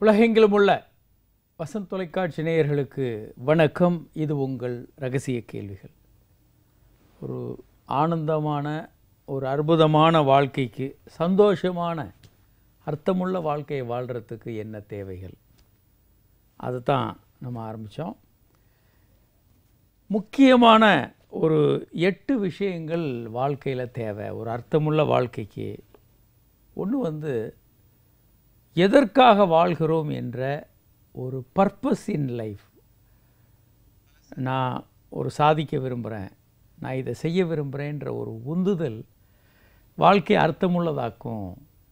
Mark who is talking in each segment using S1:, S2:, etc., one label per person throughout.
S1: உலகெங்கிலும் உள்ள வசந்த் தொலைக்காட்சி நேயர்களுக்கு வணக்கம் இது உங்கள் ரகசிய கேள்விகள் ஒரு ஆனந்தமான ஒரு அற்புதமான வாழ்க்கைக்கு சந்தோஷமான அர்த்தமுள்ள வாழ்க்கையை வாழ்கிறதுக்கு என்ன தேவைகள் அதுதான் நம்ம ஆரம்பித்தோம் முக்கியமான ஒரு எட்டு விஷயங்கள் வாழ்க்கையில் தேவை ஒரு அர்த்தமுள்ள வாழ்க்கைக்கு ஒன்று வந்து எதற்காக வாழ்கிறோம் என்ற ஒரு பர்பஸ் இன் லைஃப் நான் ஒரு சாதிக்க விரும்புகிறேன் நான் இதை செய்ய விரும்புகிறேன்ற ஒரு உந்துதல் வாழ்க்கை அர்த்தமுள்ளதாக்கும்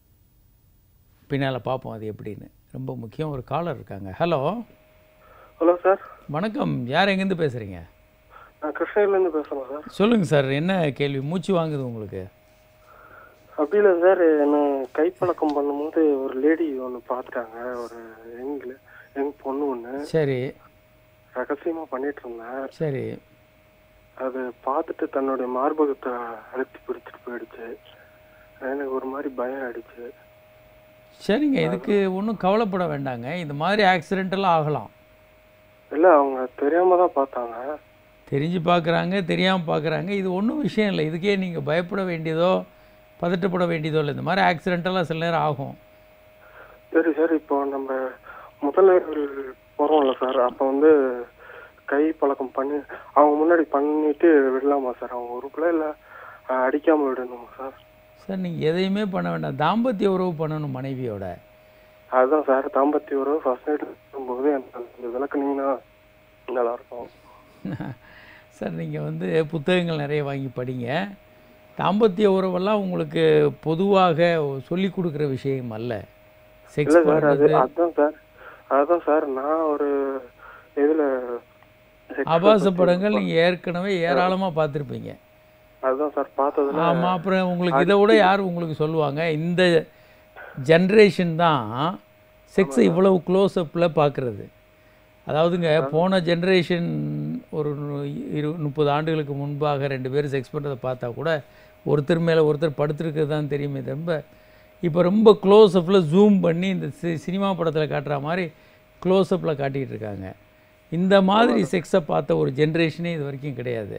S1: பின்னால் பார்ப்போம் அது எப்படின்னு ரொம்ப முக்கியம் ஒரு காலர் இருக்காங்க ஹலோ
S2: ஹலோ சார்
S1: வணக்கம் யார் எங்கேருந்து பேசுகிறீங்க
S2: நான் கிருஷ்ணகிரிலேருந்து பேசுகிறேன் சார்
S1: சொல்லுங்கள் சார் என்ன கேள்வி மூச்சு வாங்குது உங்களுக்கு
S2: அப்படி இல்லை சார் நான் கைப்பழக்கம் பண்ணும்போது ஒரு லேடி ஒன்று பார்த்துட்டாங்க ஒரு யங்கில் யங் பொண்ணு ஒன்று
S1: சரி
S2: ரகசியமாக பண்ணிட்டு இருந்தேன்
S1: சரி
S2: அது பார்த்துட்டு தன்னுடைய மார்பகத்தை அழுத்தி பிடிச்சிட்டு போயிடுச்சு எனக்கு ஒரு மாதிரி பயம் ஆயிடுச்சு
S1: சரிங்க இதுக்கு ஒன்றும் கவலைப்பட வேண்டாங்க இந்த மாதிரி ஆக்சிடென்டெல்லாம் ஆகலாம்
S2: இல்லை அவங்க தெரியாம தான் பார்த்தாங்க
S1: தெரிஞ்சு பார்க்குறாங்க தெரியாமல் பார்க்குறாங்க இது ஒன்றும் விஷயம் இல்லை இதுக்கே நீங்கள் பயப்பட வேண்டியதோ பதட்டப்பட வேண்டியதோ இல்லை இந்த மாதிரி ஆக்சிடென்டெல்லாம் சில நேரம் ஆகும்
S2: சரி சார் இப்போ நம்ம முதல்ல போகிறோம்ல சார் அப்போ வந்து கை பழக்கம் பண்ணி அவங்க முன்னாடி பண்ணிட்டு விடலாமா சார் அவங்க உறுப்புல இல்லை அடிக்காமல் விடணுமா சார்
S1: சார் நீங்கள் எதையுமே பண்ண வேண்டாம் தாம்பத்திய உறவு பண்ணணும் மனைவியோட
S2: அதுதான் சார் தாம்பத்திய உறவு ஃபர்ஸ்ட் நைட் இருக்கும்போது எனக்கு அந்த விளக்குனீங்கன்னா நல்லா இருக்கும்
S1: சார் நீங்கள் வந்து புத்தகங்கள் நிறைய வாங்கி படிங்க தாம்பத்திய உறவெல்லாம் உங்களுக்கு பொதுவாக சொல்லி கொடுக்குற விஷயம் அல்ல செக்ஸ்
S2: இல்லை சார் அது
S1: பண்ணுறது
S2: அதுதான் சார் அதுதான் சார் நான் ஒரு இதில்
S1: ஆபாச படங்கள் நீங்கள் ஏற்கனவே ஏராளமாக பார்த்துருப்பீங்க
S2: அதுதான் சார் பார்த்ததுல
S1: ஆமாம் அப்புறம் உங்களுக்கு இதை விட யார் உங்களுக்கு சொல்லுவாங்க இந்த ஜென்ரேஷன் தான் செக்ஸை இவ்வளவு க்ளோஸ்அப்பில் பார்க்குறது அதாவதுங்க போன ஜென்ரேஷன் ஒரு நு- இரு முப்பது ஆண்டுகளுக்கு முன்பாக ரெண்டு பேரும் செக்ஸ் பண்ணுறதை பார்த்தா கூட ஒருத்தர் மேலே ஒருத்தர் படுத்துருக்கிறது தான் தெரியுமே ரொம்ப இப்போ ரொம்ப க்ளோஸ்அப்பில் ஜூம் பண்ணி இந்த சி சினிமா படத்தில் காட்டுற மாதிரி க்ளோஸ்அப்பில் காட்டிகிட்டு இருக்காங்க இந்த மாதிரி செக்ஸை பார்த்த ஒரு ஜென்ரேஷனே இது வரைக்கும் கிடையாது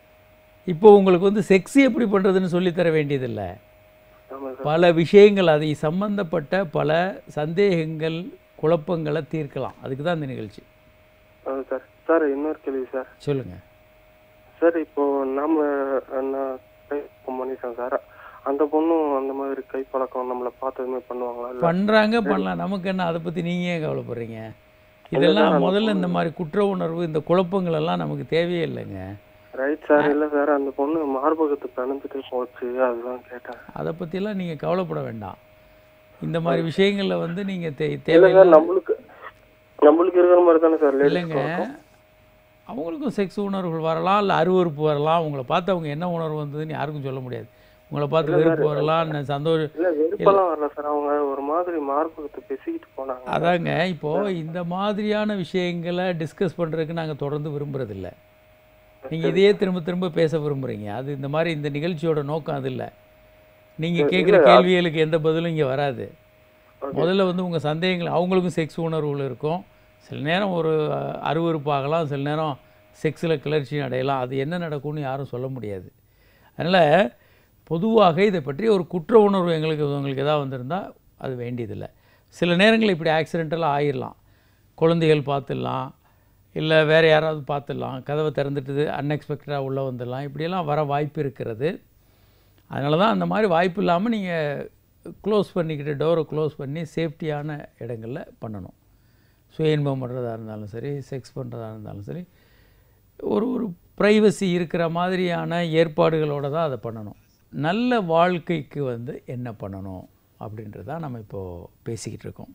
S1: இப்போ உங்களுக்கு வந்து செக்ஸ் எப்படி பண்ணுறதுன்னு சொல்லித்தர வேண்டியதில்லை
S2: ஆமாம் சார்
S1: பல விஷயங்கள் அதை சம்பந்தப்பட்ட பல சந்தேகங்கள் குழப்பங்களை தீர்க்கலாம் அதுக்கு தான் இந்த நிகழ்ச்சி
S2: அது சார் சார் இன்னொரு கேள்வி சார்
S1: சொல்லுங்கள்
S2: சார் இப்போ நாம நான் கை பழக்கம் பண்ணிட்டேன் சார் அந்த பொண்ணும் அந்த மாதிரி கை பழக்கம் நம்மளை பார்த்ததுமே பண்ணுவாங்களா இல்லை
S1: பண்ணுறாங்க பண்ணலாம் நமக்கு என்ன அதை பற்றி நீங்கள் ஏன் கவலைப்படுறீங்க இதெல்லாம் முதல்ல இந்த மாதிரி குற்ற உணர்வு இந்த குழப்பங்கள் எல்லாம் நமக்கு தேவையே இல்லைங்க
S2: ரைட் சார் இல்லை சார் அந்த பொண்ணு மார்பகத்தை பிணைஞ்சிட்டு போச்சு அதுதான் கேட்டேன்
S1: அதை பற்றிலாம் நீங்கள் கவலைப்பட வேண்டாம் இந்த மாதிரி விஷயங்களில் வந்து நீங்கள் தே
S2: இல்லை
S1: தேவையில்லை
S2: சார் நம்மளுக்கு நம்மளுக்கு இருக்கிற மாதிரி தானே சார்
S1: இல்லைங்க
S2: லேடிஸ்
S1: அவங்களுக்கும் செக்ஸ் உணர்வுகள் வரலாம் இல்லை அருவருப்பு வரலாம் உங்களை பார்த்து அவங்க என்ன உணர்வு வந்ததுன்னு யாருக்கும் சொல்ல முடியாது உங்களை பார்த்து வெறுப்பு வரலாம் ந- சந்தோஷம்
S2: இல்லை வெறுப்பெல்லாம் வரல சார் அவங்க ஒரு மாதிரி மார்பகத்தை பேசிக்கிட்டு போனாங்க
S1: அதாங்க இப்போது இந்த மாதிரியான விஷயங்களை டிஸ்கஸ் பண்ணுறதுக்கு நாங்கள் தொடர்ந்து விரும்புறதில்ல நீங்கள் இதையே திரும்ப திரும்ப பேச விரும்புகிறீங்க அது இந்த மாதிரி இந்த நிகழ்ச்சியோட நோக்கம் அது இல்லை நீங்கள் கேட்குற கேள்விகளுக்கு எந்த பதிலும் இங்கே வராது முதல்ல வந்து உங்கள் சந்தேகங்கள் அவங்களுக்கும் செக்ஸ் உணர்வுகள் இருக்கும் சில நேரம் ஒரு அஹ், அருவருப்பாகலாம் சில நேரம் செக்ஸில் கிளர்ச்சி அடையலாம் அது என்ன நடக்கும்னு யாரும் சொல்ல முடியாது அதனால் பொதுவாக இதை பற்றி ஒரு குற்ற உணர்வு எங்களுக்கு உங்களுக்கு எதாவது வந்திருந்தால் அது வேண்டியதில்லை சில நேரங்களில் இப்படி ஆக்சிடென்டெல்லாம் ஆயிடலாம் குழந்தைகள் பார்த்துடலாம் இல்லை வேறு யாராவது பார்த்துடலாம் கதவை திறந்துட்டு அன்எக்ஸ்பெக்டடாக உள்ளே வந்துடலாம் இப்படியெல்லாம் வர வாய்ப்பு இருக்கிறது அதனால தான் அந்த மாதிரி வாய்ப்பு இல்லாமல் நீங்கள் க்ளோஸ் பண்ணிக்கிட்டு டோரை க்ளோஸ் பண்ணி சேஃப்டியான இடங்களில் பண்ணணும் சுய இன்பம் பண்ணுறதா இருந்தாலும் சரி செக்ஸ் பண்ணுறதா இருந்தாலும் சரி ஒரு ஒரு ப்ரைவசி இருக்கிற மாதிரியான ஏற்பாடுகளோடு தான் அதை பண்ணணும் நல்ல வாழ்க்கைக்கு வந்து என்ன பண்ணணும் அப்படின்றத நம்ம இப்போது பேசிக்கிட்டு இருக்கோம்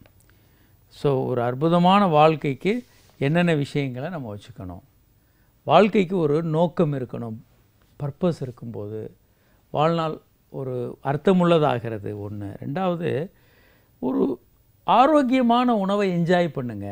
S1: ஸோ ஒரு அற்புதமான வாழ்க்கைக்கு என்னென்ன விஷயங்களை நம்ம வச்சுக்கணும் வாழ்க்கைக்கு ஒரு நோக்கம் இருக்கணும் பர்பஸ் இருக்கும்போது வாழ்நாள் ஒரு அர்த்தமுள்ளதாகிறது ஒன்று ரெண்டாவது ஒரு ஆரோக்கியமான உணவை என்ஜாய் பண்ணுங்க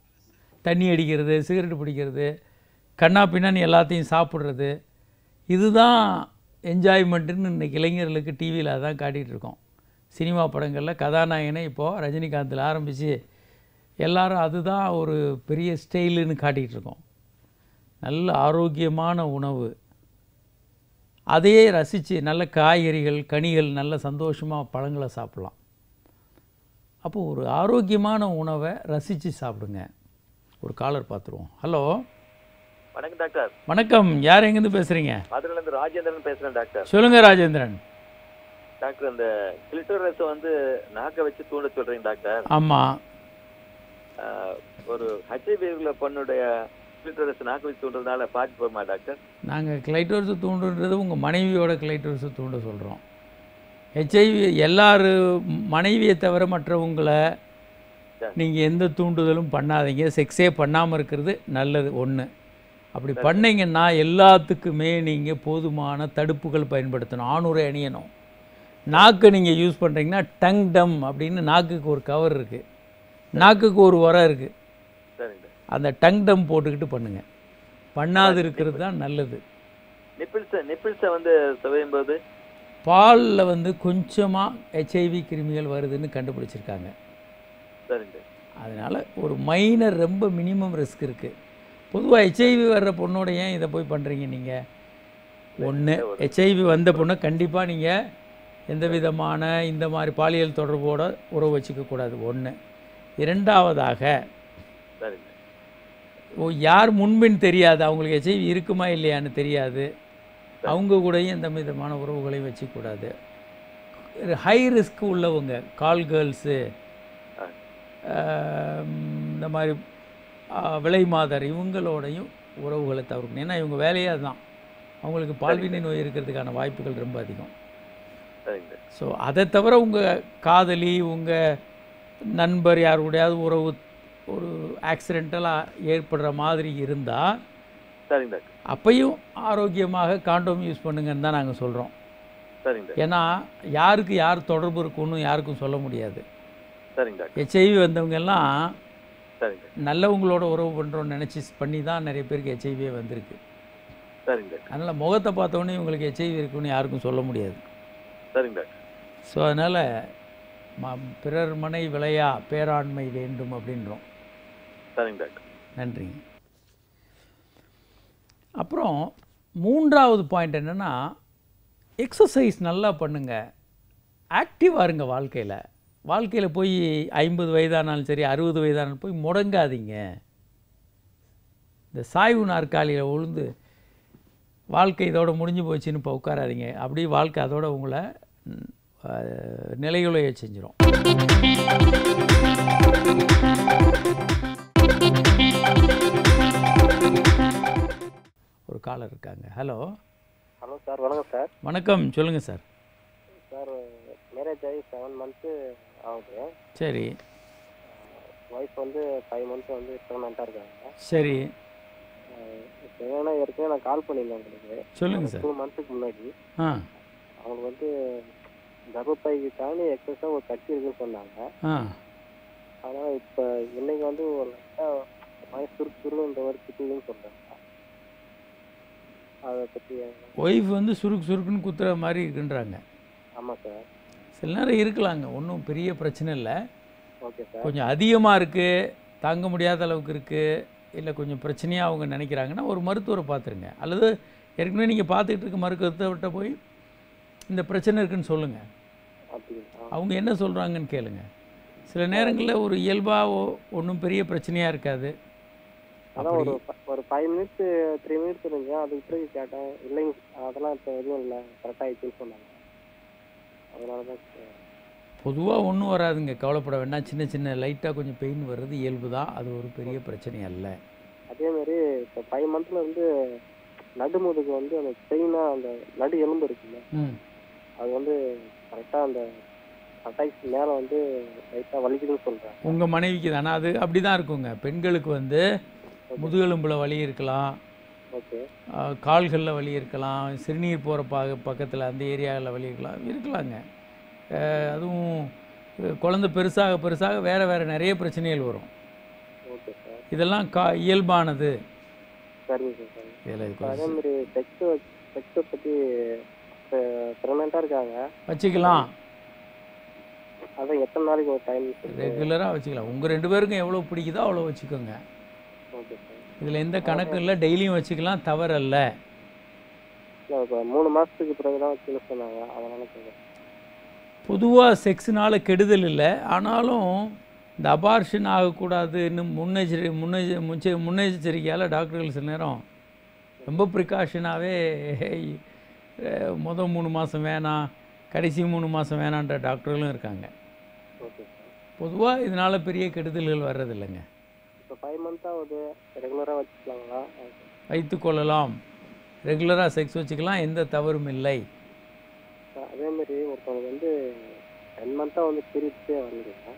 S1: தண்ணி அடிக்கிறது சிகரெட் பிடிக்கிறது கண்ணா பின்னான்னு எல்லாத்தையும் சாப்பிட்றது இதுதான் என்ஜாய்மெண்ட்டுன்னு இன்னைக்கு இளைஞர்களுக்கு டிவியில் அதான் காட்டிகிட்டு இருக்கோம் சினிமா படங்களில் கதாநாயகனை இப்போது ரஜினிகாந்தில் ஆரம்பித்து எல்லாரும் அதுதான் ஒரு பெரிய ஸ்டைலுன்னு காட்டிகிட்டு இருக்கோம் நல்ல ஆரோக்கியமான உணவு அதையே ரசித்து நல்ல காய்கறிகள் கனிகள் நல்ல சந்தோஷமாக பழங்களை சாப்பிட்லாம் அப்போ ஒரு ஆரோக்கியமான உணவை ரசித்து சாப்பிடுங்க ஒரு காலர் பார்த்துருவோம் ஹலோ
S3: வணக்கம் டாக்டர்
S1: வணக்கம் யார் எங்கேருந்து பேசுகிறீங்க
S3: மதுரையில இருந்து ராஜேந்திரன் பேசுறேன் டாக்டர்
S1: சொல்லுங்கள் ராஜேந்திரன்
S3: டாக்டர் இந்த கிளிட்டோரஸ் வந்து நாக்க வச்சு தூண்ட சொல்றீங்க டாக்டர்
S1: ஆமாம்
S3: ஆஹ், ஒரு ஹெச்ஐவி உள்ள பொண்ணுடைய கிளிட்டோரஸ் நாக்க வச்சு தூண்டுறதுனால பாதிப்பு வருமா டாக்டர்
S1: நாங்கள் கிளைட்டோர்ஸை தூண்டுன்றது உங்கள் மனைவியோட கிளைட்டோர்ஸை தூண்ட சொல்கிறோம் ஹெச்ஐவி எல்லாரு மனைவியை தவிர மற்றவங்களை நீங்கள் எந்த தூண்டுதலும் பண்ணாதீங்க செக்ஸே பண்ணாமல் இருக்கிறது நல்லது ஒன்று அப்படி பண்ணீங்கன்னா எல்லாத்துக்குமே நீங்கள் போதுமான தடுப்புகள் பயன்படுத்தணும் ஆணுரை அணியணும் நாக்கு நீங்கள் யூஸ் பண்ணுறீங்கன்னா டங் டம் அப்படின்னு நாக்குக்கு ஒரு கவர் இருக்குது நாக்குக்கு ஒரு உரம் இருக்குது
S3: சரிங்க
S1: அந்த டங் டம் போட்டுக்கிட்டு பண்ணுங்கள் பண்ணாது இருக்கிறது தான் நல்லது
S3: நிப்பிள்ஸை நிப்பிள்ஸை வந்து சுவையும் போது
S1: பாலில் வந்து கொஞ்சமாக ஹெச்ஐவி கிருமிகள் வருதுன்னு கண்டுபிடிச்சிருக்காங்க
S3: சரிங்க
S1: அதனால் ஒரு மைனர் ரொம்ப மினிமம் ரிஸ்க் இருக்குது பொதுவாக ஹெச்ஐவி வர்ற பொண்ணோட ஏன் இதை போய் பண்ணுறீங்க நீங்கள் ஒன்று ஹெச்ஐவி வந்த பொண்ணை கண்டிப்பாக நீங்கள் எந்த விதமான இந்த மாதிரி பாலியல் தொடர்போட உறவு வச்சுக்க கூடாது ஒன்று இரண்டாவதாக
S3: சரிங்க
S1: ஓ யார் முன்பின் தெரியாது அவங்களுக்கு ஹெச்ஐவி இருக்குமா இல்லையான்னு தெரியாது அவங்க கூடயும் எந்த விதமான உறவுகளையும் வச்சுக்கூடாது ஹை ரிஸ்க் உள்ளவங்க கால் கேர்ள்ஸு இந்த மாதிரி ஆ, விலை மாதர் இவங்களோடையும் உறவுகளை தவிர்க்கணும் ஏன்னா இவங்க வேலையே அதுதான் அவங்களுக்கு பால்வினை நோய் இருக்கிறதுக்கான வாய்ப்புகள் ரொம்ப அதிகம்
S3: சரிங்க
S1: ஸோ அதை தவிர உங்கள் காதலி உங்கள் நண்பர் யாருடையாவது உறவு ஒரு ஆக்சிடென்டலாக ஏற்படுற மாதிரி இருந்தால்
S3: சரிங்க டாக்டர்
S1: அப்பையும் ஆரோக்கியமாக காண்டோம் யூஸ் பண்ணுங்கன்னு தான் நாங்கள் சொல்கிறோம்
S3: சரிங்க டாக்டர்
S1: ஏன்னா யாருக்கு யார் தொடர்பு இருக்குன்னு யாருக்கும் சொல்ல முடியாது
S3: சரிங்க டாக்டர்
S1: ஹெச்ஐவி வந்தவங்க எல்லாம்
S3: சரிங்க
S1: நல்லவங்களோட உறவு பண்ணுறோன்னு நினச்சி பண்ணி தான் நிறைய பேருக்கு ஹெச்ஐவியே வந்திருக்கு
S3: சரிங்க டாக்டர்
S1: அதனால் முகத்தை பார்த்தோன்னே இவங்களுக்கு ஹெச்ஐவி இருக்குன்னு யாருக்கும் சொல்ல முடியாது
S3: சரிங்க டாக்டர்
S1: ஸோ அதனால் ம பிறர் மனை விளையா பேராண்மை வேண்டும் அப்படின்றோம்
S3: சரிங்க டாக்டர்
S1: நன்றிங்க அப்புறம் மூன்றாவது பாயிண்ட் என்னென்னா எக்ஸசைஸ் நல்லா பண்ணுங்க ஆக்டிவாக இருங்க வாழ்க்கையில் வாழ்க்கையில் போய் ஐம்பது வயதானாலும் சரி அறுபது வயதானாலும் போய் முடங்காதீங்க இந்த சாய்வு நாற்காலியில் உழுந்து வாழ்க்கை இதோட முடிஞ்சு போச்சுன்னு இப்போ உட்காராதீங்க அப்படியே வாழ்க்கை அதோட உங்களை ம், அஹ், நிலைகுலைய செஞ்சிடும் ஒரு காலர் இருக்காங்க ஹலோ
S2: ஹலோ சார் வணக்கம் சார்
S1: வணக்கம் சொல்லுங்கள் சார்
S2: சார் மேரேஜ் ஆகி செவன் மந்த்து ஆகுது
S1: சரி
S2: ஒய்ஃப் வந்து ஃபைவ் மந்த்ஸ் வந்து ப்ரெக்னெண்ட்டாக இருக்காங்க
S1: சரி
S2: இப்போ என்னன்னா ஏற்கனவே நான் கால் பண்ணியிருந்தேன் உங்களுக்கு
S1: சொல்லுங்கள் சார்
S2: டூ மந்த்துக்கு முன்னாடி
S1: ஆ
S2: அவங்களுக்கு வந்து கர்ப்பப்பைக்கு தாண்டி எக்ஸஸாக ஒரு கட்டி இருக்குன்னு சொன்னாங்க
S1: ஆ
S2: அதனால் இப்போ இன்னைக்கு வந்து ஒரு லைட்டாக மாதிரி சுருக்கு சுருக்கு இந்த மாதிரி திட்டுதுன்னு சொல்கிறாங்க அதை பற்றி
S1: ஒய்ஃப் வந்து சுருக்கு சுருக்குன்னு குத்துற மாதிரி இருக்குன்றாங்க
S2: ஆமாம் சார்
S1: சில நேரம் இருக்கலாங்க ஒன்றும் பெரிய பிரச்சனை இல்லை
S2: ஓகே சார்
S1: கொஞ்சம் அதிகமாக இருக்குது தாங்க முடியாத அளவுக்கு இருக்குது இல்லை கொஞ்சம் பிரச்சனையாக அவங்க நினைக்கிறாங்கன்னா ஒரு மருத்துவரை பார்த்துருங்க அல்லது ஏற்கனவே நீங்கள் பார்த்துக்கிட்டு இருக்க மருத்துவர்கிட்ட போய் இந்த பிரச்சனை இருக்குன்னு சொல்லுங்கள்
S2: அப்படிங்களா
S1: அவங்க என்ன சொல்கிறாங்கன்னு கேளுங்க சில நேரங்களில் ஒரு இயல்பாக ஒன்றும் பெரிய பிரச்சனையாக இருக்காது
S2: அதான் ஒரு ஃப- ஒரு ஃபைவ் மினிட்ஸ் த்ரீ மினிட்ஸ் இருந்துச்சு அதுக்கு பிறகு கேட்டேன் இல்லைங்க அதெல்லாம் இப்போ எதுவும் இல்லை கரெக்டாக ஆயிடுச்சுன்னு சொன்னாங்க அதனால தான் சரி.
S1: பொதுவாக ஒன்றும் வராதுங்க கவலைப்பட வேண்டாம் சின்ன சின்ன லைட்டாக கொஞ்சம் பெயின் வர்றது இயல்பு தான் அது ஒரு பெரிய பிரச்சனை அல்ல
S2: அதே மாதிரி இப்போ ஃபைவ் மந்த்ல இருந்து நடுமுதுகு வந்து அந்த பெயினாக அந்த நடு எலும்பு இருக்குல்ல
S1: ம்
S2: அது வந்து கரெக்டாக அந்த அட்டாக்ஸ் மேலே வந்து லைட்டாக வலிக்குதுன்னு சொல்கிறேன்
S1: உங்கள் மனைவிக்கு தானே அது அப்படி தான் இருக்குங்க பெண்களுக்கு வந்து முதுகெலும்பில் வலி இருக்கலாம்
S2: ஓகே
S1: கால்களில் வலி இருக்கலாம் சிறுநீர் போகிற ப பக்கத்தில் அந்த ஏரியாவில் வலி இருக்கலாம் இருக்கலாங்க அஹ் அதுவும் அஹ் குழந்தை பெருசாக பெருசாக வேறு வேறு நிறைய பிரச்சனைகள் வரும்
S2: ஓகே சார்
S1: இதெல்லாம் கா இயல்பானது
S2: சரிங்க சார் சரிங்க
S1: இதில்
S2: இப்போ அதே மாதிரி செக்ஸை செக்ஸை பற்றி ப்ரெக்னெண்ட்டாக இருக்காங்க
S1: வச்சுக்கலாம்
S4: அதான் எத்தனை நாளைக்கு ஒரு டைம்
S1: ரெகுலராக வச்சுக்கலாம் உங்கள் ரெண்டு பேருக்கும் எவ்வளோ பிடிக்குதோ அவ்வளோ வச்சுக்கோங்க
S4: ஓகே சார்
S1: இதில் எந்த கணக்கு இல்லை டெய்லியும் வச்சுக்கலாம் தவறல்ல
S4: இல்லை இப்போ மூணு மாதத்துக்கு பிறகு தான் வச்சுக்க சொன்னாங்க அதனால கேட்குறேன்
S1: பொதுவாக செக்ஸ்னால கெடுதல் இல்லை ஆனாலும் இந்த அபார்ஷன் ஆகக்கூடாதுன்னு முன்னெச்சரி முன்னெச்ச முச்ச முன்னெச்சரிக்கையால் டாக்டர்கள் சில நேரம் ரொம்ப ப்ரிகாஷனாகவே மொதல் மூணு மாதம் வேணாம் கடைசி மூணு மாதம் வேணான்ற டாக்டர்களும் இருக்காங்க
S4: ஓகே சார்
S1: பொதுவாக இதனால் பெரிய கெடுதல்கள் வர்றதில்லைங்க
S4: இப்போ ஃபைவ் மந்த் ஆகுது ரெகுலராக வச்சுக்கலாங்களா
S1: வைத்துக்கொள்ளலாம் ரெகுலராக செக்ஸ் வச்சுக்கலாம் எந்த தவறும் இல்லை
S4: சார் அதேமாரி ஒருத்தவங்களுக்கு வந்து டென் மந்த்தாக வந்து பீரியட்ஸே வரலைங்க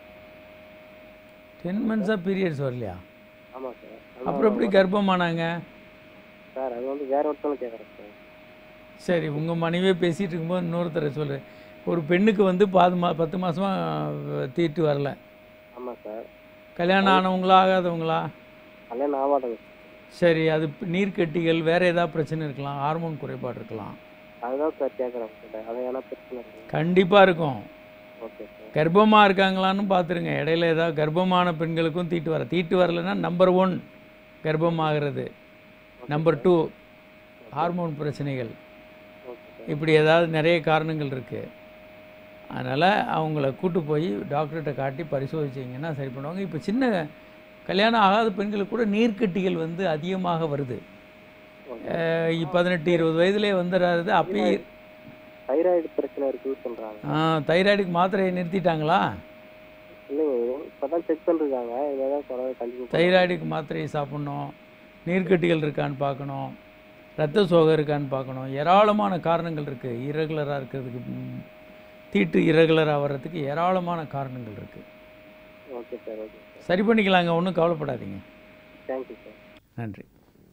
S1: டென் மந்த்ஸாக பீரியட்ஸ் வரலையா
S4: ஆமாம் சார்
S1: அப்புறம் எப்படி கர்ப்பமானாங்க
S4: சார் அது வந்து வேற ஒருத்தவங்க கேட்குறேன் சார்
S1: சரி உங்கள் மனைவியே பேசிகிட்டு இருக்கும்போது இன்னொருத்தரை சொல்கிறேன் ஒரு பெண்ணுக்கு வந்து பாது மா பத்து மாதமாக தீட்டு வரல
S4: ஆமாம் சார்
S1: கல்யாணம் ஆனவங்களா ஆகாதவங்களா
S4: கல்யாணம் ஆகாதுங்க
S1: சரி அது ப- நீர்க்கட்டிகள் வேறு ஏதாவது பிரச்சனை இருக்கலாம் ஹார்மோன் குறைபாடு இருக்கலாம்
S4: அதுதான் சார் கேட்குறேன் சார் அது ஏன்னா பிரச்சனை இருக்குங்க
S1: கண்டிப்பாக இருக்கும்
S4: ஓகே சார்
S1: கர்ப்பமாக இருக்காங்களான்னு பார்த்துருங்க இடையில ஏதாவது கர்ப்பமான பெண்களுக்கும் தீட்டு வர தீட்டு வரலைன்னா நம்பர் ஒன் கர்ப்பமாகிறது நம்பர் டூ ஹார்மோன் பிரச்சனைகள்
S4: ஓகே சார்
S1: இப்படி ஏதாவது நிறைய காரணங்கள் இருக்குது அதனால் அவங்கள கூட்டு போய் டாக்டர்கிட்ட காட்டி பரிசோதிச்சிங்கன்னா சரி பண்ணுவாங்க இப்போ சின்ன கல்யாணம் ஆகாத பெண்களுக்கு கூட நீர்க்கட்டிகள் வந்து அதிகமாக வருது அஹ் இ- பதினெட்டு இருபது வயதுலேயே வந்துடுறது அப்பயே
S4: தைராய்டு பிரச்சனை இருக்குன்னு சொல்கிறாங்க
S1: தைராய்டுக்கு மாத்திரையை நிறுத்திட்டாங்களா
S4: இல்லைங்க இப்போ தான் செக் பண்ணிருக்காங்க இதை தான் தொடர்ந்து கண்டினியூ
S1: தைராய்டுக்கு மாத்திரையை சாப்பிட்ணும் நீர்க்கட்டிகள் இருக்கான்னு பார்க்கணும் ரத்த சோகை இருக்கான்னு பார்க்கணும் ஏராளமான காரணங்கள் இருக்குது இரகுலராக இருக்கிறதுக்கு ம், தீட்டு இரகுலராக வர்றதுக்கு ஏராளமான காரணங்கள் இருக்குது
S4: ஓகே சார் ஓகே சார்
S1: சரி பண்ணிக்கலாங்க ஒன்றும் கவலைப்படாதீங்க
S4: தேங்க்யூ சார்
S1: நன்றி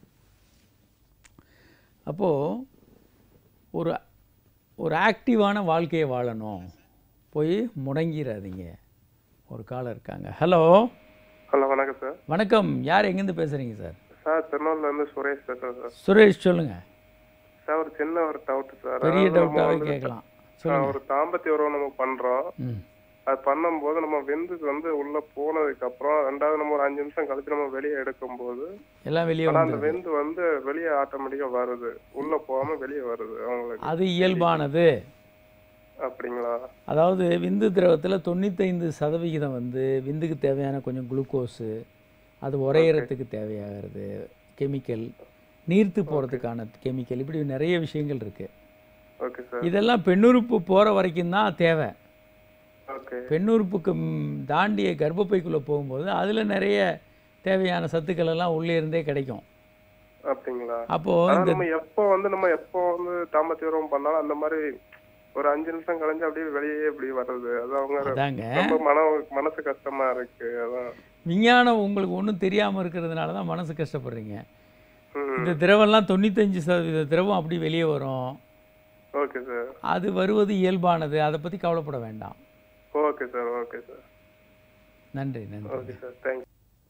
S1: அப்போது ஒரு ஒரு ஆக்டிவான வாழ்க்கையை வாழணும் போய் முடங்கிடாதீங்க ஒரு காலம் இருக்காங்க ஹலோ
S2: ஹலோ வணக்கம் சார்
S1: வணக்கம் யார் எங்கேருந்து பேசுகிறீங்க சார்
S2: சார் திருநெல்வேலியிலேருந்து சுரேஷ் பேசுகிறேன் சார்
S1: சுரேஷ் சொல்லுங்கள்
S2: சார் ஒரு சின்ன ஒரு டவுட் சார்
S1: பெரிய
S2: அதாவது நம்ம
S1: டவுட்டாகவே
S2: வந்து,
S1: கேட்கலாம்
S2: ஆ,
S1: சொல்லுங்கள்
S2: ஒரு தாம்பத்திய உறவு நம்ம பண்றோம்
S1: ம்
S2: அது பண்ணும்போது நம்ம வெந்து வந்து உள்ள போனதுக்கு அப்புறம் ரெண்டாவது நம்ம ஒரு அஞ்சு நிமிஷம் கழிச்சு நம்ம வெளியே எடுக்கும்போது
S1: எல்லாம் வெளியே
S2: ஆனா அந்த
S1: வந்து
S2: வெந்து வந்து வெளியே ஆட்டோமேட்டிக்கா வருது உள்ள போகாம வெளியே வருது அவங்களுக்கு
S1: அது இயல்பானது
S2: அப்படிங்களா
S1: அதாவது விந்து திரவத்தில் தொண்ணூத்தைந்து சதவிகிதம் வந்து விந்துக்கு தேவையான கொஞ்சம் குளுக்கோஸு அது உறையிறதுக்கு தேவையாகிறது கெமிக்கல் நீர்த்து போகிறதுக்கான கெமிக்கல் இப்படி நிறைய விஷயங்கள் இருக்குது
S2: ஓகே சார்
S1: இதெல்லாம் பெண்ணுறுப்பு போகிற வரைக்கும் தான் தேவை
S2: ஓகே
S1: பெண்ணுறுப்புக்கு ம், தாண்டிய கர்ப்பப்பைக்குள்ளே போகும்போது அதில் நிறைய தேவையான சத்துக்கள் எல்லாம் உள்ளே இருந்தே கிடைக்கும்
S2: அப்படிங்களா
S1: அப்போது
S2: ஆனா
S1: இந்த
S2: நம்ம எப்போ வந்து நம்ம எப்போ வந்து தாம்பத்திய உறவு பண்ணாலும் அந்த மாதிரி ஒரு அஞ்சு நிமிஷம் கழிஞ்சு அப்படியே வெளியே இப்படி வர்றது அது அவங்க
S1: அதாங்க
S2: ரொம்ப மன மனசு கஷ்டமா இருக்கு அதான்
S1: விஞ்ஞானம் உங்களுக்கு ஒன்றும் தெரியாமல் இருக்கிறதுனால தான் மனசு கஷ்டப்படுறீங்க
S2: ம்
S1: இந்த திரவம்லாம் தொண்ணூத்தஞ்சு சதவீத திரவம் அப்படி வெளியே வரும்
S2: ஓகே சார்
S1: அது வருவது இயல்பானது அதை பற்றி கவலைப்பட வேண்டாம்
S2: ஓகே சார் ஓகே சார்
S1: நன்றி நன்றி
S2: ஓகே சார் தேங்க்யூ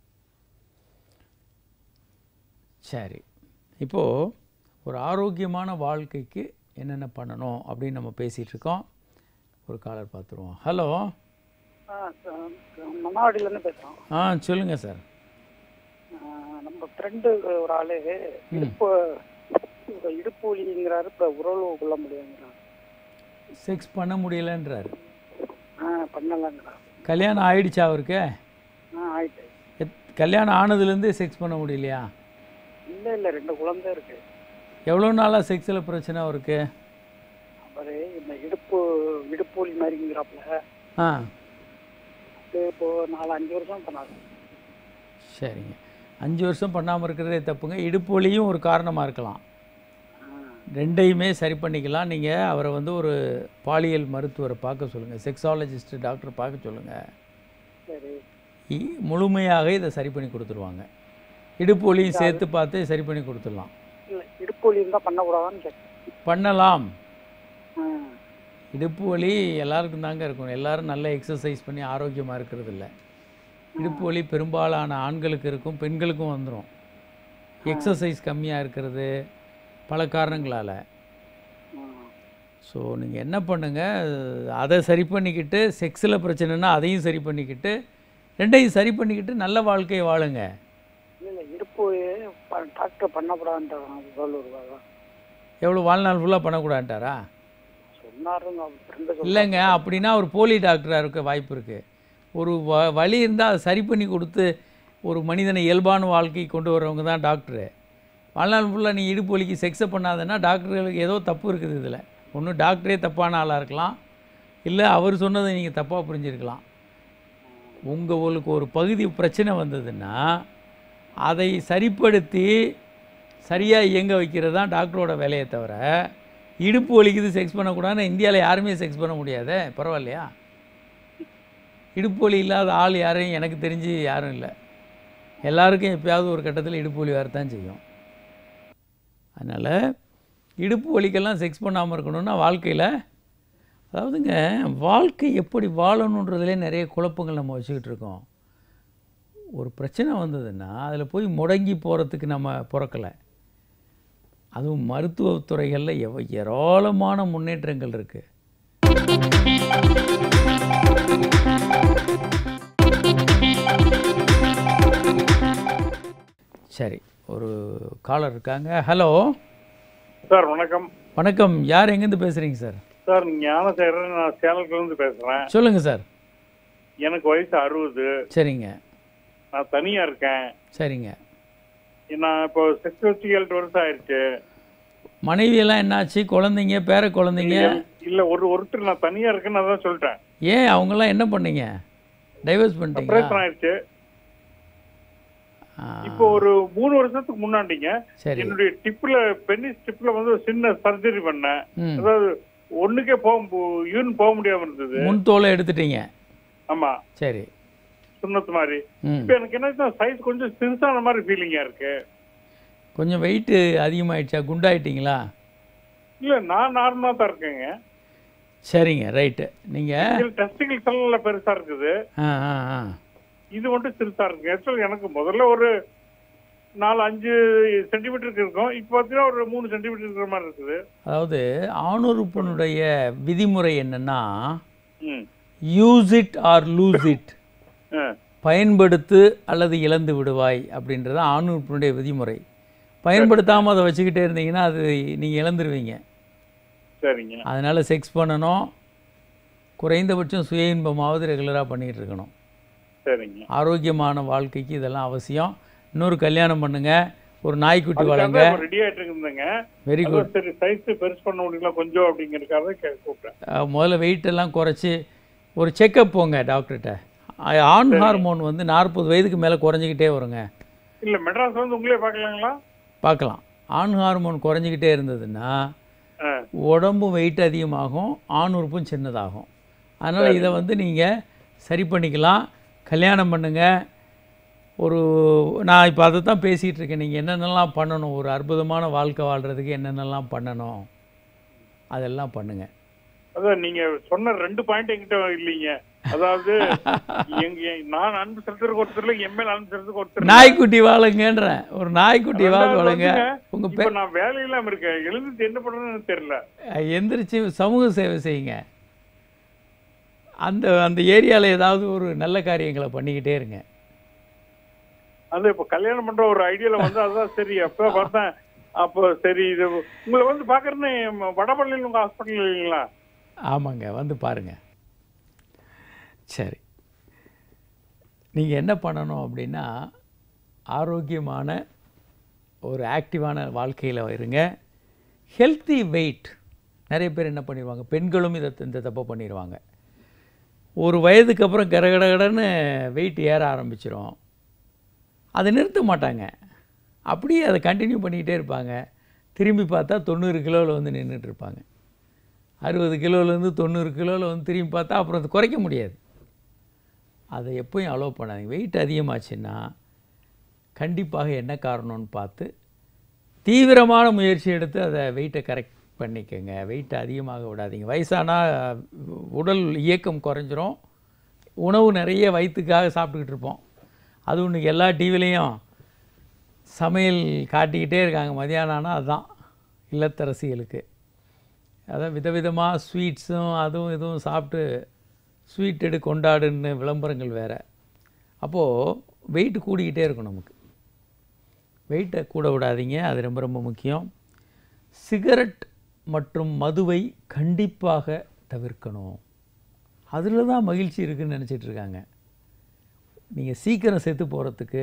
S1: சரி இப்போது ஒரு ஆரோக்கியமான வாழ்க்கைக்கு என்னென்ன பண்ணணும் அப்படின்னு நம்ம பேசிகிட்டு இருக்கோம் ஒரு காலர் பார்த்துருவோம் ஹலோ
S5: மன்னாவடியிலேருந்து பேசுகிறோம்
S1: ஆ சொல்லுங்கள் சார்
S5: நம்ம ஃப்ரெண்டு ஒரு ஆள் இடுப்பு இந்த இடுப்பு வலிங்கிறாரு இப்போ உறவு கொள்ள முடியுங்கிறார்
S1: செக்ஸ் பண்ண முடியலன்றாரு
S5: ஆ பண்ணலாங்கிறார்
S1: கல்யாணம் ஆயிடுச்சா அவருக்கு
S5: ஆ ஆயிட்டு
S1: எத் கல்யாணம் ஆனதுலேருந்தே செக்ஸ் பண்ண முடியலையா
S5: இல்லை இல்லை ரெண்டு குழந்தை இருக்கு
S1: எவ்வளோ நாளாக செக்ஸில் பிரச்சனை அவருக்கு
S5: அவர் இந்த இடுப்பு இடுப்பு வலி மாதிரிங்கிறாப்புல
S1: ஆ
S5: அது இப்போ நாலு அஞ்சு வருஷம் பண்ணாரு
S1: சரிங்க அஞ்சு வருஷம் பண்ணாமல் இருக்கிறதே தப்புங்க இடுப்பு வலியும் ஒரு காரணமாக இருக்கலாம்
S5: ஆ
S1: ரெண்டையுமே சரி பண்ணிக்கலாம் நீங்கள் அவரை வந்து ஒரு பாலியல் மருத்துவரை பார்க்க சொல்லுங்கள் செக்ஸாலஜிஸ்ட் டாக்டர் பார்க்க சொல்லுங்கள்
S5: சரி
S1: இ- முழுமையாக இதை சரி பண்ணி கொடுத்துருவாங்க இடுப்பு வலியும் சேர்த்து பார்த்து சரி பண்ணி கொடுத்துடலாம்
S5: இல்லை இடுப்பு வலி இருந்தால் பண்ணக்கூடாதான்னு கேட்டேன்
S1: பண்ணலாம்
S5: ஆ
S1: இடுப்பு வலி எல்லாருக்கும் தாங்க இருக்கும் எல்லாரும் நல்ல எக்ஸசைஸ் பண்ணி ஆரோக்கியமாக இருக்கிறது இல்ல இடுப்பு வலி பெரும்பாலான ஆண்களுக்கு இருக்கும் பெண்களுக்கும் வந்துடும் எக்ஸசைஸ் கம்மியாக இருக்கிறது பல காரணங்களால்
S5: ஆ
S1: ஸோ நீங்கள் என்ன பண்ணுங்கள் அதை சரி பண்ணிக்கிட்டு செக்ஸில் பிரச்சனைனா அதையும் சரி பண்ணிக்கிட்டு ரெண்டையும் சரி பண்ணிக்கிட்டு நல்ல வாழ்க்கையை வாழுங்க
S5: இல்லை இல்லை இடுப்பு ப- டாக்டர் பண்ணக்கூடாதுன்றாங்க சொல்லுவாங்க
S1: எவ்வளோ வாழ்நாள் ஃபுல்லாக பண்ணக்கூடாதுன்ட்டாரா
S5: சொன்னாருங்க அவங்க ஃப்ரெண்டு
S1: இல்லைங்க அப்படின்னா ஒரு போலி டாக்டராக இருக்க வாய்ப்பு இருக்குது ஒரு வ வழி இருந்தால் அதை சரி பண்ணி கொடுத்து ஒரு மனிதனை இயல்பான வாழ்க்கை கொண்டு வரவங்க தான் டாக்டரு வாழ்நாள் ஃபுல்லாக நீ இடுப்பு வலிக்கு செக்ஸை பண்ணாதன்னா டாக்டர்களுக்கு ஏதோ தப்பு இருக்குது இதில் ஒன்று டாக்டரே தப்பான ஆளாக இருக்கலாம் இல்லை அவர் சொன்னதை நீங்கள் தப்பாக புரிஞ்சிருக்கலாம் உங்களுக்கு ஒரு பகுதி பிரச்சனை வந்ததுன்னா அதை சரிப்படுத்தி சரியாக இயங்க வைக்கிறது தான் டாக்டரோட வேலையை தவிர இடுப்பு வலிக்குது செக்ஸ் பண்ணக்கூடாதுன்னு இந்தியாவில் யாருமே செக்ஸ் பண்ண முடியாதே பரவாயில்லையா இடுப்பு வலி இல்லாத ஆள் யாரையும் எனக்கு தெரிஞ்சு யாரும் இல்லை எல்லாருக்கும் எப்பயாவது ஒரு கட்டத்தில் இடுப்பு வலி வரத்தான் செய்யும் அதனால் இடுப்பு வலிக்கெல்லாம் செக்ஸ் பண்ணாமல் இருக்கணும்னா வாழ்க்கையில் அதாவதுங்க வாழ்க்கை எப்படி வாழணுன்றதுலே நிறைய குழப்பங்கள் நம்ம வச்சுக்கிட்டு இருக்கோம் ஒரு பிரச்சனை வந்ததுன்னா அதில் போய் முடங்கி போகிறதுக்கு நம்ம பிறக்கலை அதுவும் மருத்துவத்துறைகளில் எவ ஏராளமான முன்னேற்றங்கள் இருக்குது சரி ஒரு காலர் இருக்காங்க ஹலோ
S6: சார் வணக்கம்
S1: வணக்கம் யார் எங்கேருந்து பேசுகிறீங்க சார்
S6: சார் ஞானசேகரன் நான் சேலத்துலேருந்து பேசுகிறேன்
S1: சொல்லுங்கள் சார்
S6: எனக்கு வயசு அறுபது
S1: சரிங்க
S6: நான் தனியாக இருக்கேன்
S1: சரிங்க
S6: நான் இப்போ சிக்ஸ் ஃபிஃப்டி ஏழு வருஷம் ஆயிடுச்சு
S1: மனைவியெல்லாம் என்னாச்சு குழந்தைங்க பேர குழந்தைங்க
S6: இல்லை ஒரு ஒருத்தர் நான் தனியாக இருக்கேன்னு அதான் சொல்லிட்டேன்
S1: ஏன் அவங்கெல்லாம் என்ன பண்ணீங்க டைவர்ஸ் பண்ணிட்டீங்களா
S6: ஆப்ரேஷன் ஆயிடுச்சு
S1: ஆ,
S6: இப்போ ஒரு மூணு வருஷத்துக்கு முன்னாடிங்க
S1: சரி
S6: என்னுடைய டிப்ல பென்னிஸ் டிப்ல வந்து ஒரு சின்ன சர்ஜரி பண்ணேன்
S1: ம்
S6: அதாவது ஒண்ணுக்கே போக யூன் போக முடியாம இருந்தது
S1: முன் தோலை எடுத்துட்டீங்க
S6: ஆமா
S1: சரி
S6: சுண்ணத்து மாதிரி
S1: ம்
S6: இப்போ எனக்கு என்ன சைஸ் கொஞ்சம் சிறுசான மாதிரி ஃபீலிங்கா இருக்கு
S1: கொஞ்சம் வெயிட்டு அதிகமாயிடுச்சா குண்டாயிட்டீங்களா
S6: இல்ல நான் நார்மலா தான் இருக்கேங்க
S1: சரிங்க ரைட்டு நீங்கள்
S6: இதுல டெஸ்டிகல் செல்ல பெருசா இருக்குது
S1: ஆ ஆ ஆ
S6: இது மட்டும் சிறுசா இருக்கு ஆக்சுவலி எனக்கு முதல்ல ஒரு நாலு அஞ்சு சென்டிமீட்டருக்கு இருக்கும் இப்போ பார்த்தீங்கன்னா ஒரு மூணு சென்டிமீட்டர் இருக்கிற மாதிரி இருக்குது
S1: அதாவது ஆணுறுப்பினுடைய விதிமுறை என்னன்னா
S6: ம்
S1: use it or lose it
S6: ஆ
S1: பயன்படுத்து அல்லது இழந்து விடுவாய் அப்படின்றது ஆணுறுப்பினுடைய விதிமுறை பயன்படுத்தாமல் அதை வச்சுக்கிட்டே இருந்தீங்கன்னா அது நீங்கள் இழந்துருவீங்க
S6: சரிங்க
S1: அதனால் செக்ஸ் பண்ணணும் குறைந்தபட்சம் சுய இன்பமாவது ரெகுலராக பண்ணிகிட்டு இருக்கணும்
S6: சரிங்க
S1: ஆரோக்கியமான வாழ்க்கைக்கு இதெல்லாம் அவசியம் இன்னொரு கல்யாணம் பண்ணுங்க ஒரு நாய்க்குட்டி வளங்க
S6: ரெடி ஆயிட்டு இருந்தேங்க
S1: வெரி குட்
S6: அதான் சரி சைஸ் பெருசு பண்ண முடியல கொஞ்சம் அப்படிங்கறதுக்காக கே- கூப்பிட்டேன்
S1: முதல்ல weight எல்லாம் குறைச்சி ஒரு செக்கப் போங்க டாக்டர்கிட்ட ஆண் ஹார்மோன் வந்து நாற்பது வயதுக்கு மேலே குறைஞ்சிக்கிட்டே வருங்க
S6: இல்ல மெட்ராஸ் வந்து உங்களே பார்க்கலாங்களா
S1: பார்க்கலாம் ஆண் ஹார்மோன் குறைஞ்சிக்கிட்டே இருந்ததுன்னா
S6: ஆ,
S1: உடம்பு வெயிட் அதிகமாகும் ஆண் உறுப்பும் சின்னதாகும் அதனால் இதை வந்து நீங்கள் சரி பண்ணிக்கலாம் கல்யாணம் பண்ணுங்க ஒரு நான் இப்போ அதை தான் பேசிகிட்டு இருக்கேன் நீங்கள் என்னென்னலாம் பண்ணணும் ஒரு அற்புதமான வாழ்க்கை வாழ்கிறதுக்கு என்னென்னலாம் பண்ணணும் அதெல்லாம் பண்ணுங்க
S6: அதான் நீங்க சொன்ன ரெண்டு பாயிண்ட் என்கிட்ட இல்லைங்க அதாவது எங்க நான் அன்பு செலுத்துறதுக்கு ஒருத்தர் இல்லை என் மேல அன்பு செலுத்துறதுக்கு ஒருத்தர் இல்லை.
S1: நாய்க்குட்டி வாழுங்கன்றேன் ஒரு நாய்க்குட்டி வாழ
S6: ரெண்டாவது
S1: வாழுங்க
S6: வந்துங்க,
S1: உங்கள்
S6: இப்ப நான் வேலை இல்லாம இருக்கேன் எழுந்துட்டு என்ன பண்றதுன்னு எனக்கு தெரியல
S1: எந்திரிச்சு சமூக சேவை செய்யுங்க அந்த அந்த ஏரியாவில் ஏதாவது ஒரு நல்ல காரியங்களை பண்ணிக்கிட்டே இருங்க
S6: அது இப்ப கல்யாணம் பண்ற ஒரு ஐடியால வந்து அதான் சரி அப்ப பார்த்தேன் அப்போ சரி இது உங்களை வந்து பாக்குறேன்னு வடபள்ளியில் உங்க ஹாஸ்பிட்டல் இல்லைங்களா
S1: ஆமாங்க வந்து பாருங்க சரி நீங்கள் என்ன பண்ணணும் அப்படின்னா ஆரோக்கியமான ஒரு ஆக்டிவான வாழ்க்கையில் இருங்க ஹெல்த்தி வெயிட் நிறைய பேர் என்ன பண்ணிடுவாங்க பெண்களும் இதை இந்த தப்பை பண்ணிடுவாங்க ஒரு வயதுக்கு அப்புறம் கடகடகடன்னு வெயிட் ஏற ஆரம்பிச்சிரும் அதை நிறுத்த மாட்டாங்க அப்படியே அதை கண்டினியூ பண்ணிக்கிட்டே இருப்பாங்க திரும்பி பார்த்தா தொண்ணூறு கிலோவில் வந்து நின்றுட்டு இருப்பாங்க அறுபது கிலோலேருந்து தொண்ணூறு கிலோவில் வந்து திரும்பி பார்த்தா அப்புறம் அது குறைக்க முடியாது அதை எப்பயும் அலோவ் பண்ணாதீங்க வெயிட் அதிகமாச்சுன்னா கண்டிப்பாக என்ன காரணம்னு பார்த்து தீவிரமான முயற்சி எடுத்து அதை வெயிட்டை கரெக்ட் பண்ணிக்கோங்க வெயிட்டை அதிகமாக விடாதீங்க வயசானால் உடல் இயக்கம் குறைஞ்சிரும் உணவு நிறைய வயிற்றுக்காக சாப்பிட்டுக்கிட்டு இருப்போம் அது இன்னைக்கு எல்லா டிவிலையும் சமையல் காட்டிக்கிட்டே இருக்காங்க மதியானம் ஆனால் அதுதான் இல்லத்தரசிகளுக்கு அதான் விதவிதமாக ஸ்வீட்ஸும் அதுவும் இதுவும் சாப்பிட்டு ஸ்வீட் எடு கொண்டாடுன்னு விளம்பரங்கள் வேறு அப்போது வெயிட் கூடிக்கிட்டே இருக்கும் நமக்கு வெயிட்டை கூட விடாதீங்க அது ரொம்ப ரொம்ப முக்கியம் சிகரெட் மற்றும் மதுவை கண்டிப்பாக தவிர்க்கணும் அதில் தான் மகிழ்ச்சி இருக்குன்னு நினச்சிட்டு இருக்காங்க நீங்கள் சீக்கிரம் செத்து போகிறதுக்கு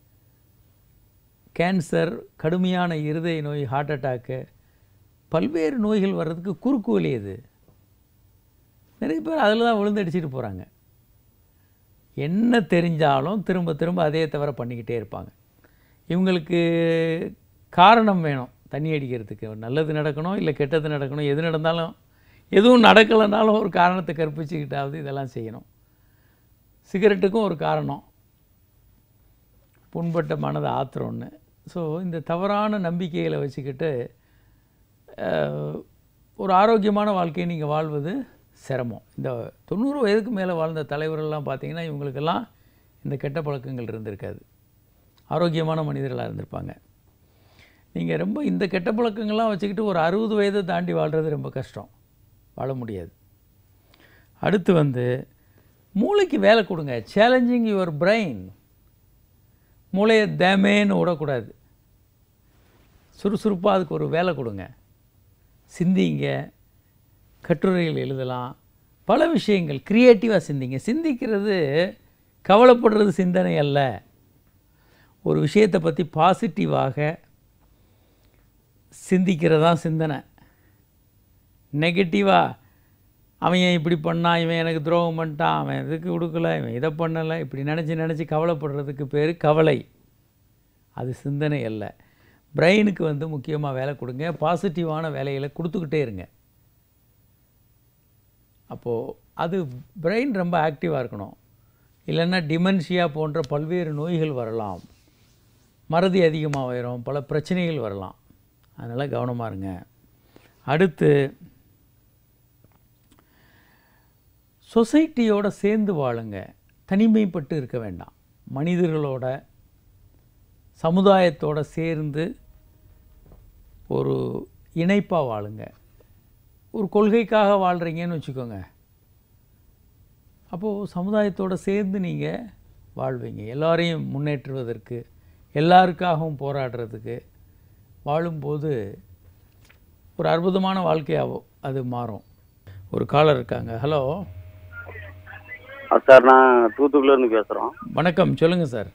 S1: கேன்சர் கடுமையான இருதய நோய் ஹார்ட் அட்டாக்கு பல்வேறு நோய்கள் வர்றதுக்கு குறுக்கு வழி அது நிறைய பேர் அதில் தான் விழுந்தடிச்சிட்டு போகிறாங்க என்ன தெரிஞ்சாலும் திரும்ப திரும்ப அதே தவிர பண்ணிக்கிட்டே இருப்பாங்க இவங்களுக்கு காரணம் வேணும் தண்ணி அடிக்கிறதுக்கு நல்லது நடக்கணும் இல்லை கெட்டது நடக்கணும் எது நடந்தாலும் எதுவும் நடக்கலைனாலும் ஒரு காரணத்தை கற்பிச்சுக்கிட்டாவது இதெல்லாம் செய்யணும் சிகரெட்டுக்கும் ஒரு காரணம் புண்பட்ட மனதை ஆத்திரம்னு ஸோ இந்த தவறான நம்பிக்கைகளை வச்சுக்கிட்டு அஹ், ஒரு ஆரோக்கியமான வாழ்க்கையை நீங்கள் வாழ்வது சிரமம் இந்த தொண்ணூறு வயதுக்கு மேலே வாழ்ந்த தலைவர்கள்லாம் பார்த்தீங்கன்னா இவங்களுக்கெல்லாம் இந்த கெட்ட பழக்கங்கள் இருந்திருக்காது ஆரோக்கியமான மனிதர்களாக இருந்திருப்பாங்க நீங்கள் ரொம்ப இந்த கெட்ட பழக்கங்கள்லாம் வச்சுக்கிட்டு ஒரு அறுபது வயதை தாண்டி வாழ்கிறது ரொம்ப கஷ்டம் வாழ முடியாது அடுத்து வந்து மூளைக்கு வேலை கொடுங்க சேலஞ்சிங் யுவர் பிரெயின் மூளையை தேமேன்னு விடக்கூடாது சுறுசுறுப்பாக அதுக்கு ஒரு வேலை கொடுங்க சிந்திங்க கட்டுரைகள் எழுதலாம் பல விஷயங்கள் க்ரியேட்டிவாக சிந்திங்க சிந்திக்கிறது கவலைப்படுறது சிந்தனை அல்ல ஒரு விஷயத்தை பற்றி பாசிட்டிவாக சிந்திக்கிறதா சிந்தனை நெகட்டிவாக அவன் ஏன் இப்படி பண்ணான் இவன் எனக்கு துரோகம் பண்ணிட்டான் அவன் இதுக்கு கொடுக்கல இவன் இதை பண்ணலை இப்படி நினச்சி நினச்சி கவலைப்படுறதுக்கு பேர் கவலை அது சிந்தனை அல்ல பிரெயினுக்கு வந்து முக்கியமாக வேலை கொடுங்க பாசிட்டிவான வேலைகளை கொடுத்துக்கிட்டே இருங்க அப்போது அது பிரெயின் ரொம்ப ஆக்டிவாக இருக்கணும் இல்லைன்னா டிமென்ஷியா போன்ற பல்வேறு நோய்கள் வரலாம் மறதி அதிகமாக வரும் பல பிரச்சனைகள் வரலாம் அதனால் கவனமாக இருங்க அடுத்து சொசைட்டியோட சேர்ந்து வாழுங்க தனிமைப்பட்டு இருக்க வேண்டாம் மனிதர்களோட சமுதாயத்தோட சேர்ந்து ஒரு இணைப்பாக வாழுங்க ஒரு கொள்கைக்காக வாழ்கிறீங்கன்னு வச்சுக்கோங்க அப்போது சமுதாயத்தோட சேர்ந்து நீங்கள் வாழ்வீங்க எல்லாரையும் முன்னேற்றுவதற்கு எல்லாருக்காகவும் போராடுறதுக்கு வாழும்போது ஒரு அற்புதமான வாழ்க்கையாகும் அது மாறும் ஒரு காலர் இருக்காங்க ஹலோ
S7: சார் நான் தூத்துக்குடில இருந்து பேசுறோம்
S1: வணக்கம் சொல்லுங்கள் சார்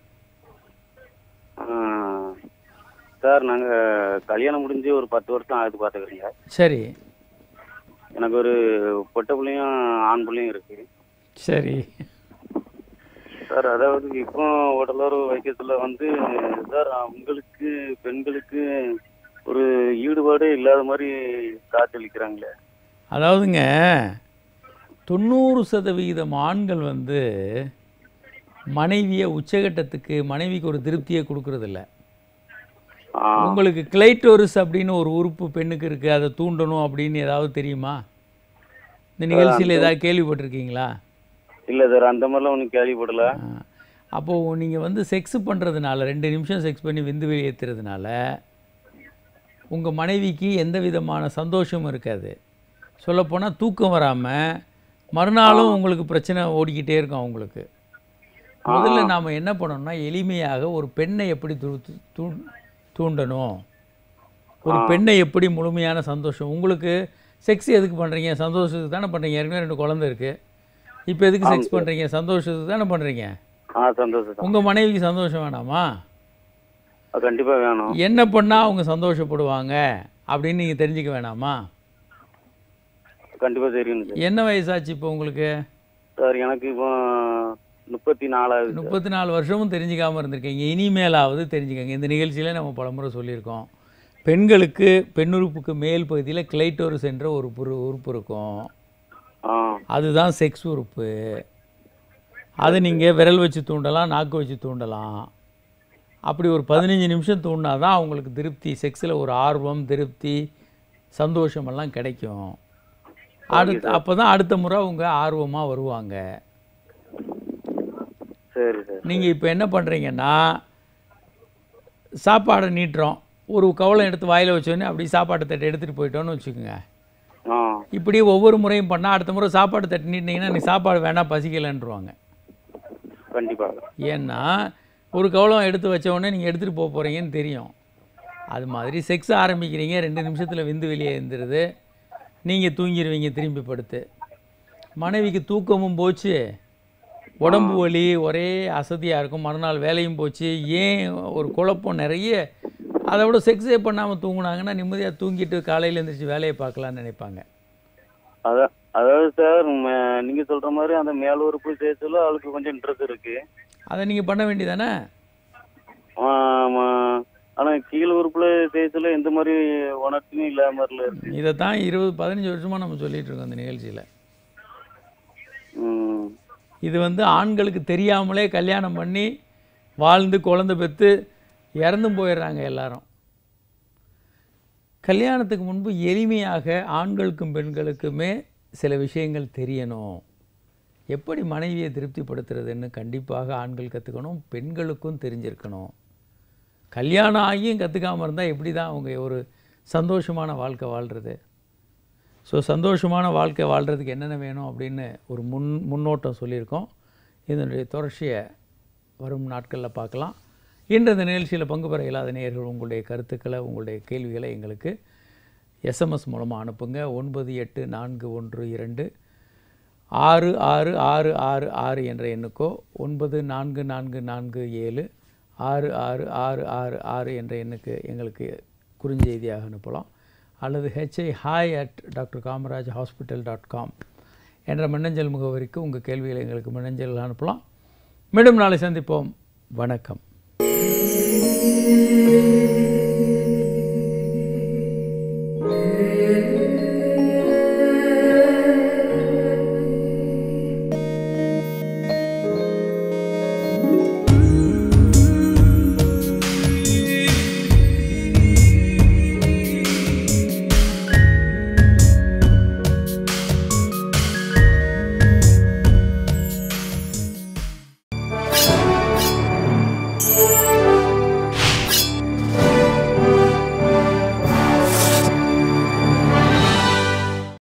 S7: சார் நாங்க கல்யாணம் முடிஞ்சு ஒரு பத்து வருஷம் ஆகுது பாத்துக்கிறீங்க
S1: சரி
S7: எனக்கு ஒரு பொட்டை பிள்ளையும் ஆண் பிள்ளையும் இருக்கு
S1: சரி
S7: சார் அதாவது இப்போ உடலோர் வைத்தியத்துல வந்து சார் உங்களுக்கு பெண்களுக்கு ஒரு ஈடுபாடே இல்லாத மாதிரி காத்தளிக்கிறாங்களே
S1: அதாவதுங்க தொண்ணூறு சதவிகிதம் ஆண்கள் வந்து மனைவியை உச்சகட்டத்துக்கு மனைவிக்கு ஒரு திருப்தியை கொடுக்கறதில்ல
S7: ஆ,
S1: உங்களுக்கு கிளைட்டோரிஸ் அப்படின்னு ஒரு உறுப்பு பெண்ணுக்கு இருக்குது அதை தூண்டணும் அப்படின்னு ஏதாவது தெரியுமா இந்த நிகழ்ச்சியில் ஏதாவது கேள்விப்பட்டிருக்கீங்களா
S7: இல்ல சார் அந்த மாதிரிலாம் ஒன்றும் கேள்விப்படல
S1: ஆ. அப்போது நீங்கள் வந்து செக்ஸ் பண்ணுறதுனால ரெண்டு நிமிஷம் செக்ஸ் பண்ணி விந்து வெளியேற்றுறதுனால உங்கள் மனைவிக்கு எந்த விதமான சந்தோஷமும் இருக்காது சொல்லப்போனால் தூக்கம் வராமல் மறுநாளும் உங்களுக்கு பிரச்சனை ஓடிக்கிட்டே இருக்கும் அவங்களுக்கு முதல்ல நாம் என்ன பண்ணணும்னா எளிமையாக ஒரு பெண்ணை எப்படி தூ தூ தூண்டணும் ஒரு பெண்ணை எப்படி முழுமையான சந்தோஷம் உங்களுக்கு செக்ஸ் எதுக்கு பண்ணுறீங்க சந்தோஷத்துக்கு தானே பண்ணுறீங்க ஏற்கனவே ரெண்டு குழந்தை இருக்குது இப்போ எதுக்கு செக்ஸ் பண்ணுறீங்க சந்தோஷத்துக்கு தானே பண்ணுறீங்க
S7: ஆ சந்தோஷம் தான்
S1: உங்கள் மனைவிக்கு சந்தோஷம் வேணாமா
S7: அது கண்டிப்பா வேணும்
S1: என்ன பண்ணால் அவங்க சந்தோஷப்படுவாங்க அப்படின்னு நீங்கள் தெரிஞ்சுக்க வேணாமா
S7: கண்டிப்பா தெரியும் சார்
S1: என்ன வயசாச்சு இப்போ உங்களுக்கு
S7: சார் எனக்கு இப்போ முப்பத்தி நாலாவது சார்.
S1: முப்பத்தி நாலு வருஷமும் தெரிஞ்சுக்காமல் இருந்திருக்கீங்க இனிமேலாவது தெரிஞ்சுக்கங்க இந்த நிகழ்ச்சியில் நம்ம பலமுறை சொல்லியிருக்கோம் பெண்களுக்கு பெண்ணுறுப்புக்கு மேல் பகுதியில் கிளைட்டோரிஸ் என்ற ஒரு புரு உறுப்பு இருக்கும்
S7: ஆ
S1: அதுதான் செக்ஸ் உறுப்பு அதை நீங்கள் விரல் வச்சு தூண்டலாம் நாக்கு வச்சு தூண்டலாம் அப்படி ஒரு பதினஞ்சு நிமிஷம் தூண்டினா தான் அவங்களுக்கு திருப்தி செக்ஸில் ஒரு ஆர்வம் திருப்தி சந்தோஷமெல்லாம் கிடைக்கும் அடுத்து அப்போ தான் அடுத்த முறை அவங்க ஆர்வமாக வருவாங்க
S7: சரி சார்
S1: நீங்கள் இப்போ என்ன பண்ணுறீங்கன்னா சாப்பாடை நீட்டுறோம் ஒரு கவலம் எடுத்து வாயில் வச்சோடனே அப்படி சாப்பாட்டை தட்டை எடுத்துகிட்டு போயிட்டோன்னு வச்சுக்கோங்க
S7: ஆ
S1: இப்படி ஒவ்வொரு முறையும் பண்ணால் அடுத்த முறை சாப்பாடு தட்டினீங்கன்னா நீ சாப்பாடு வேணாம் பசிக்கலைன்றுவாங்க
S7: கண்டிப்பாக
S1: ஏன்னா ஒரு கவலம் எடுத்து வச்ச உடனே நீங்கள் எடுத்துகிட்டு போக போகிறீங்கன்னு தெரியும் அது மாதிரி செக்ஸ் ஆரம்பிக்கிறீங்க ரெண்டு நிமிஷத்தில் விந்து வெளியே எழுந்துருது நீங்கள் தூங்கிடுவீங்க திரும்பி படுத்து மனைவிக்கு தூக்கமும் போச்சு உடம்பு வலி ஒரே அசதியாக இருக்கும் மறுநாள் வேலையும் போச்சு ஏன் ஒரு குழப்பம் நிறைய அதை விட செக்ஸே பண்ணாமல் தூங்குனாங்கன்னா நிம்மதியாக தூங்கிட்டு காலையில் எழுந்திரிச்சு வேலையை பார்க்கலான்னு நினைப்பாங்க
S7: அதான் அதாவது சார் ம- நீங்க சொல்ற மாதிரி அந்த மேல் உறுப்பு சேர்த்துல அவளுக்கு கொஞ்சம் இன்ட்ரெஸ்ட் இருக்கு
S1: அதை நீங்கள் பண்ண வேண்டியதானே
S7: ஆமா. ஆனா கீழ் உறுப்புல சேர்த்துல எந்த மாதிரி உணர்ச்சியும் இல்லாம மாதிரில இருக்கு
S1: இதை தான் இருபது பதினஞ்சு வருஷமாக நம்ம சொல்லிட்டு இருக்கோம் இந்த நிகழ்ச்சியில்
S7: ம்.
S1: இது வந்து ஆண்களுக்கு தெரியாமலே கல்யாணம் பண்ணி வாழ்ந்து குழந்தை பெற்று இறந்தும் போயிடுறாங்க எல்லாரும் கல்யாணத்துக்கு முன்பு எளிமையாக ஆண்களுக்கும் பெண்களுக்குமே சில விஷயங்கள் தெரியணும் எப்படி மனைவியை திருப்திப்படுத்துறதுன்னு கண்டிப்பாக ஆண்கள் கற்றுக்கணும் பெண்களுக்கும் தெரிஞ்சிருக்கணும் கல்யாணம் ஆகியும் கற்றுக்காமல் இருந்தால் எப்படி தான் அவங்க ஒரு சந்தோஷமான வாழ்க்கை வாழ்கிறது ஸோ சந்தோஷமான வாழ்க்கை வாழ்கிறதுக்கு என்னென்ன வேணும் அப்படின்னு ஒரு முன் முன்னோட்டம் சொல்லியிருக்கோம் இதனுடைய தொடர்ச்சியை வரும் நாட்களில் பார்க்கலாம் இன்று இந்த நிகழ்ச்சியில் பங்கு பெற இல்லாத நேயர்கள் உங்களுடைய கருத்துக்களை உங்களுடைய கேள்விகளை எங்களுக்கு எஸ்எம்எஸ் மூலமாக அனுப்புங்க ஒன்பது எட்டு நான்கு ஒன்று இரண்டு ஆறு ஆறு ஆறு ஆறு ஆறு என்ற எண்ணுக்கோ ஒன்பது நான்கு நான்கு நான்கு ஏழு ஆறு ஆறு ஆறு ஆறு ஆறு என்ற எண்ணுக்கு எங்களுக்கு குறுஞ்செய்தியாக அனுப்பலாம் அல்லது H I hi at doctor Kamaraj hospital dot com என்ற மின்னஞ்சல் முகவரிக்கு உங்கள் கேள்விகளை எங்களுக்கு மின்னஞ்சல் அனுப்பலாம் மீண்டும் நாளை சந்திப்போம் வணக்கம்